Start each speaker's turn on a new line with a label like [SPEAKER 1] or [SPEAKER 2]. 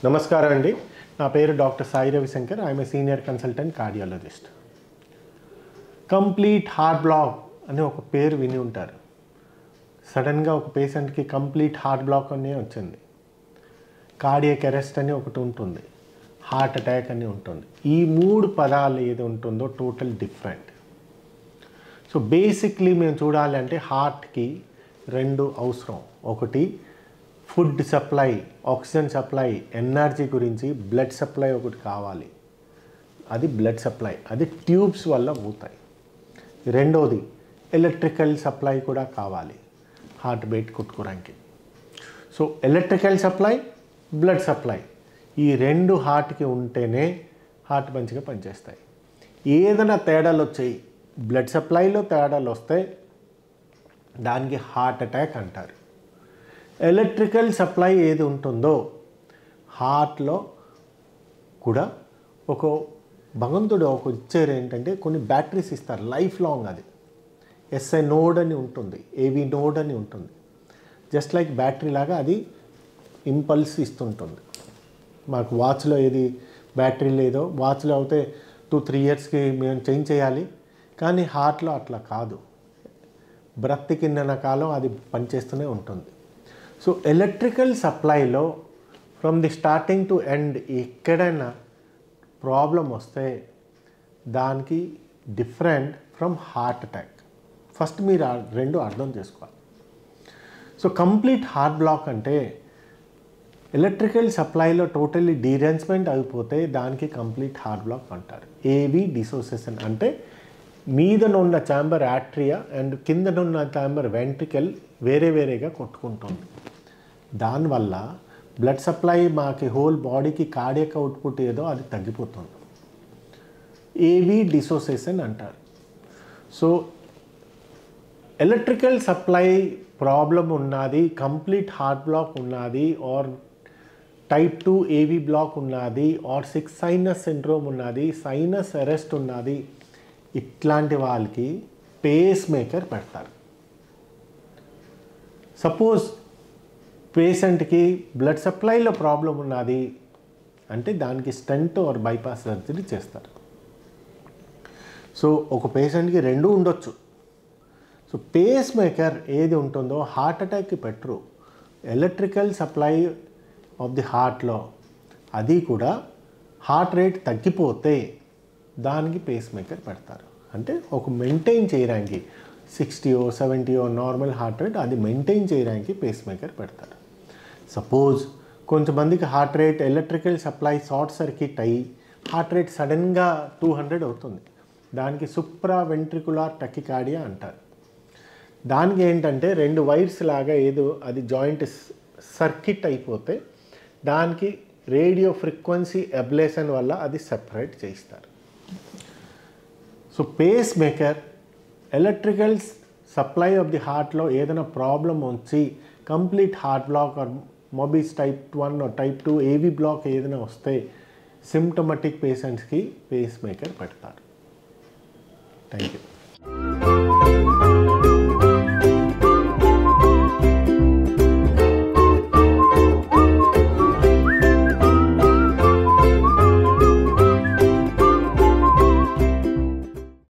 [SPEAKER 1] నమస్కారం అండి నా పేరు doctor Sai Ravishankar I'm a senior consultant cardiologist complete heart block అని ఒక పేరు విని ఉంటారు సడన్గా ఒక పేషెంట్కి కంప్లీట్ హార్ట్ బ్లాక్ అనే వచ్చింది కార్డియక్ అరెస్ట్ అని ఒకటి ఉంటుంది హార్ట్ అటాక్ అని ఉంటుంది ఈ మూడు పదాలు ఏది ఉంటుందో టోటల్ డిఫరెంట్ సో బేసిక్లీ మేము చూడాలంటే హార్ట్కి రెండు అవసరం ఒకటి food supply oxygen supply energy గురించి బ్లడ్ సప్లై ఒకటి కావాలి అది బ్లడ్ సప్లై అది ట్యూబ్స్ వల్ల పోతాయి రెండోది ఎలక్ట్రికల్ సప్లై కూడా కావాలి హార్ట్ బీట్ కొట్టుకోవడానికి so electrical supply blood supply ఈ రెండు హార్ట్కి ఉంటేనే హార్ట్ మంచిగా పనిచేస్తాయి ఏదైనా తేడాలు వచ్చాయి బ్లడ్ సప్లైలో తేడాలు వస్తే దానికి హార్ట్ అటాక్ అంటారు ఎలక్ట్రికల్ సప్లై ఏది ఉంటుందో హార్ట్లో కూడా ఒక భగవంతుడు ఒక ఇచ్చారు ఏంటంటే కొన్ని బ్యాటరీస్ ఇస్తారు లైఫ్ లాంగ్ అది ఎస్ఐ నోడ్ అని ఉంటుంది ఏవి నోడ్ అని ఉంటుంది జస్ట్ లైక్ బ్యాటరీ లాగా అది ఇంపల్స్ ఇస్తుంటుంది మాకు వాచ్లో ఏది బ్యాటరీ లేదో వాచ్లో అయితే టూ త్రీ ఇయర్స్కి మేము చేంజ్ చేయాలి కానీ హార్ట్లో అట్లా కాదు బ్రతికిన్న కాలం అది పనిచేస్తూనే ఉంటుంది సో ఎలక్ట్రికల్ సప్లైలో from the starting to end ఎక్కడైనా ప్రాబ్లం వస్తే దానికి different from heart attack first మీరు ఆ రెండు అర్థం చేసుకోవాలి సో కంప్లీట్ హార్ట్ బ్లాక్ అంటే ఎలక్ట్రికల్ సప్లైలో టోటల్లీ డీరెన్స్మెంట్ అయిపోతే దానికి కంప్లీట్ హార్ట్ బ్లాక్ అంటారు ఏవి డిసోసియేషన్ అంటే మీదనున్న ఛాంబర్ యాట్రియా అండ్ కిందనున్న ఛాంబర్ వెంట్రికల్ వేరే వేరేగా కొట్టుకుంటుంది దానివల్ల బ్లడ్ సప్లై మాకి హోల్ బాడీకి కార్డియక్ అవుట్పుట్ ఏదో అది తగ్గిపోతుంది ఏవి డిసోసియేషన్ అంటారు సో ఎలక్ట్రికల్ సప్లై ప్రాబ్లం ఉన్నది కంప్లీట్ హార్ట్ బ్లాక్ ఉన్నది or type two AV block ఉన్నది ఆర్ సిక్స్ సైనస్ సిండ్రోమ్ ఉన్నది సైనస్ అరెస్ట్ ఉన్నది ఇట్లాంటి వాళ్ళకి పేస్ మేకర్ పెడతారు సపోజ్ పేషెంట్కి బ్లడ్ సప్లైలో ప్రాబ్లం ఉన్నది అంటే దానికి స్టంట్ ఆర్ బైపాస్ సర్జరీ చేస్తారు సో ఒక పేషెంట్కి రెండు ఉండొచ్చు సో పేస్ మేకర్ ఏది ఉంటుందో హార్ట్ అటాక్కి పెట్టరు ఎలక్ట్రికల్ సప్లై ఆఫ్ ది హార్ట్లో అది కూడా హార్ట్ రేట్ తగ్గిపోతే దానికి పేస్ మేకర్ పెడతారు అంటే ఒక మెయింటైన్ చేయడానికి సిక్స్టీయో సెవెంటీయో నార్మల్ హార్ట్ రేట్ అది మెయింటైన్ చేయడానికి పేస్ మేకర్ పెడతారు సపోజ్ కొంతమందికి heart rate electrical supply short circuit అయ్యి హార్ట్ రేట్ సడన్గా టూ హండ్రెడ్ అవుతుంది దానికి సుప్రా వెంట్రికులార్ టకికాడియా అంటారు దానికి ఏంటంటే రెండు వైర్స్ లాగా ఏదో అది జాయింట్ సర్కిట్ అయిపోతే దానికి రేడియో ఫ్రీక్వెన్సీ అబ్లేషన్ వల్ల అది సెపరేట్ చేస్తారు so pacemaker electrical supply of the హార్ట్లో ఏదైనా ప్రాబ్లం వచ్చి complete heart block or Mobitz type one or type two AV block ఏదైనా వస్తే సిమ్టమటిక్ పేషెంట్స్కి పేస్ మేకర్ పెడతారు థ్యాంక్ యూ